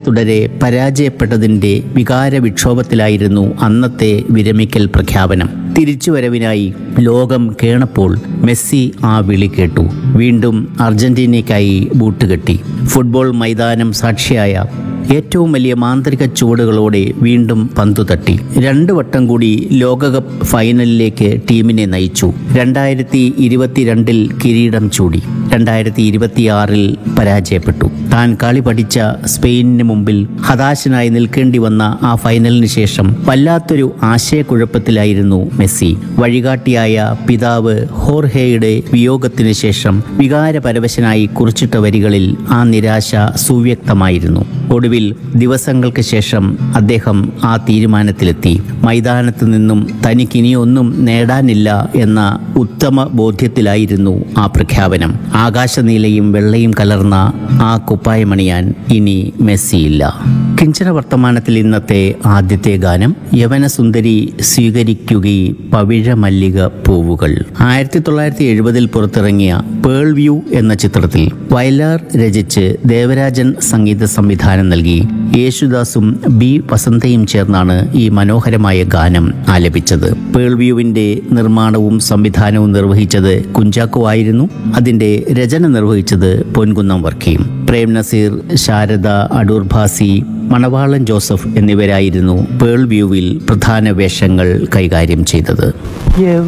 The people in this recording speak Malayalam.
തുടരെ പരാജയപ്പെട്ടതിൻ്റെ വികാര വിക്ഷോഭത്തിലായിരുന്നു അന്നത്തെ വിരമിക്കൽ പ്രഖ്യാപനം തിരിച്ചുവരവിനായി ലോകം കേണപ്പോൾ മെസ്സി ആ വിളി കേട്ടു വീണ്ടും അർജന്റീനയ്ക്കായി ബൂട്ടുകെട്ടി ഫുട്ബോൾ മൈതാനം സാക്ഷിയായ ഏറ്റവും വലിയ മാന്ത്രിക ചുവടുകളോടെ വീണ്ടും പന്തു തട്ടി രണ്ടു വട്ടം കൂടി ലോകകപ്പ് ഫൈനലിലേക്ക് ടീമിനെ നയിച്ചു രണ്ടായിരത്തി ഇരുപത്തിരണ്ടിൽ കിരീടം ചൂടി രണ്ടായിരത്തി ഇരുപത്തിയാറിൽ പരാജയപ്പെട്ടു താൻ കളി പഠിച്ച സ്പെയിനിന് മുമ്പിൽ ഹതാശനായി നിൽക്കേണ്ടി വന്ന ആ ഫൈനലിന് ശേഷം വല്ലാത്തൊരു ആശയക്കുഴപ്പത്തിലായിരുന്നു മെസ്സി വഴികാട്ടിയായ പിതാവ് ഹോർഹേയുടെ വിയോഗത്തിന് ശേഷം വികാരപരവശനായി കുറിച്ചിട്ട വരികളിൽ ആ നിരാശ സുവ്യക്തമായിരുന്നു ഒടുവിൽ ദിവസങ്ങൾക്ക് ശേഷം അദ്ദേഹം ആ തീരുമാനത്തിലെത്തി മൈതാനത്ത് നിന്നും തനിക്കിനിയൊന്നും നേടാനില്ല എന്ന ഉത്തമ ബോധ്യത്തിലായിരുന്നു ആ പ്രഖ്യാപനം ആകാശനീലയും വെള്ളയും കലർന്ന ആ കുപ്പായമണിയാൻ ഇനി മെസ്സിയില്ല കിഞ്ചന വർത്തമാനത്തിൽ ഇന്നത്തെ ആദ്യത്തെ ഗാനം യവനസുന്ദരി സ്വീകരിക്കുകി പവിഴ മല്ലിക പൂവുകൾ ആയിരത്തി തൊള്ളായിരത്തി എഴുപതിൽ പുറത്തിറങ്ങിയ പേൾ വ്യൂ എന്ന ചിത്രത്തിൽ വയലാർ രചിച്ച് ദേവരാജൻ സംഗീത സംവിധാനം നൽകി യേശുദാസും ബി വസന്തയും ചേർന്നാണ് ഈ മനോഹരമായ ഗാനം ആലപിച്ചത് പേൾ വ്യൂവിന്റെ നിർമ്മാണവും സംവിധാനവും നിർവഹിച്ചത് കുഞ്ചാക്കോ ആയിരുന്നു അതിന്റെ രചന നിർവഹിച്ചത് പൊൻകുന്നം വർക്കിയും പ്രേം നസീർ ശാരദ അടൂർ ഭാസി മണവാളൻ ജോസഫ് എന്നിവരായിരുന്നു പേൾ വ്യൂവിൽ പ്രധാന വേഷങ്ങൾ കൈകാര്യം ചെയ്തത്